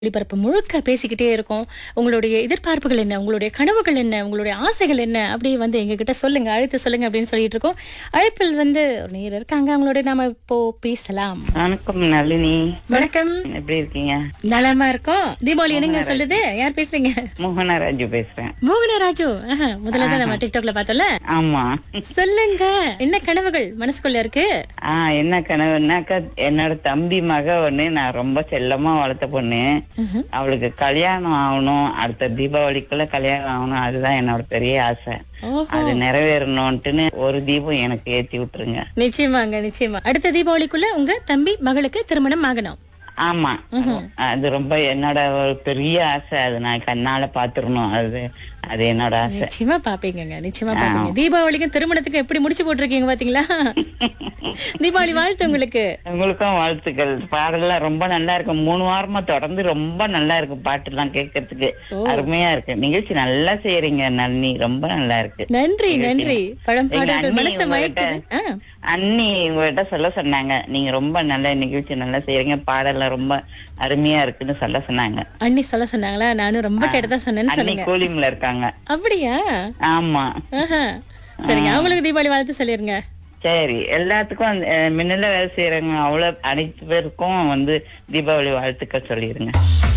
ஒளிபரப்பு முழுக்க பேசிக்கிட்டே இருக்கோம் உங்களுடைய எதிர்பார்ப்புகள் என்ன உங்களுடைய கனவுகள் என்ன உங்களுடைய ஆசைகள் என்ன அப்படி வந்து எங்ககிட்ட சொல்லுங்க அழைத்து சொல்லுங்க அப்படின்னு சொல்லிட்டு இருக்கோம் அழைப்பில் வந்து ஒரு நேர் இருக்காங்க அவங்களோட நாம இப்போ பேசலாம் வணக்கம் நளினி வணக்கம் எப்படி இருக்கீங்க நலமா இருக்கோம் தீபாவளி என்னங்க சொல்லுது யார் பேசுறீங்க மோகனராஜு பேசுறேன் மோகனராஜு ஆஹா, முதல்ல தான் நம்ம டிக்டாக்ல பார்த்தோம்ல ஆமா சொல்லுங்க என்ன கனவுகள் மனசுக்குள்ள இருக்கு ஆ என்ன கனவுனாக்கா என்னோட தம்பி மக ஒண்ணு நான் ரொம்ப செல்லமா வளர்த்த பொண்ணு ம்ஹும். அவளுக்கு கல்யாணம் ஆகணும் அடுத்த தீபாவளிக்குள்ள கல்யாணம் ஆகணும் அதுதான் என்னோட பெரிய ஆசை ஓஹோ அது நிறைவேறணும்ட்டுன்னு ஒரு தீபம் எனக்கு ஏத்தி விட்டுருங்க நிச்சயமாங்க நிச்சயமா அடுத்த தீபாவளிக்குள்ள உங்க தம்பி மகளுக்கு திருமணம் ஆகணும் ஆமா அது ரொம்ப என்னோட ஒரு பெரிய ஆசை அது நான் கண்ணால பாத்துரணும் அது அது என்னோட ஆசை நிச்சயமா பாப்பீங்கங்க நிச்சயமா பாப்பீங்க தீபாவளிக்கும் திருமணத்துக்கும் எப்படி முடிச்சு போட்டிருக்கீங்க பாத்தீங்களா தீபாவளி வாழ்த்து உங்களுக்கு உங்களுக்கும் வாழ்த்துக்கள் பாடலாம் ரொம்ப நல்லா இருக்கு மூணு வாரமா தொடர்ந்து ரொம்ப நல்லா இருக்கு பாட்டு எல்லாம் கேட்கறதுக்கு அருமையா இருக்கு நிகழ்ச்சி நல்லா செய்யறீங்க நன்னி ரொம்ப நல்லா இருக்கு நன்றி நன்றி பழம் எங்க பாடல்கள் அண்ணி மனசை உங்ககிட்ட- மயக்குது ஆ, அண்ணி உங்ககிட்ட சொல்ல சொன்னாங்க நீங்க ரொம்ப நல்ல நிகழ்ச்சி நல்லா செய்யறீங்க பாடலாம் ரொம்ப அருமையா இருக்குன்னு சொல்ல சொன்னாங்க அண்ணி சொல்ல சொன்னாங்களா நானும் ரொம்ப கேட்டதா சொன்னேன்னு அண்ணி சொல்லுங்க கூலிம்ல இருக்காங்க அப்படியா ஆமா ஆஹா. சரிங்க அவங்களுக்கு தீபாவளி வாழ்த்து சொல்லிருங்க சரி எல்லாத்துக்கும் அந்த, அஹ், மின்னல வேலை செய்யறவங்க அவ்வளவு அனைத்து பேருக்கும் வந்து தீபாவளி வாழ்த்துக்கள் சொல்லிருங்க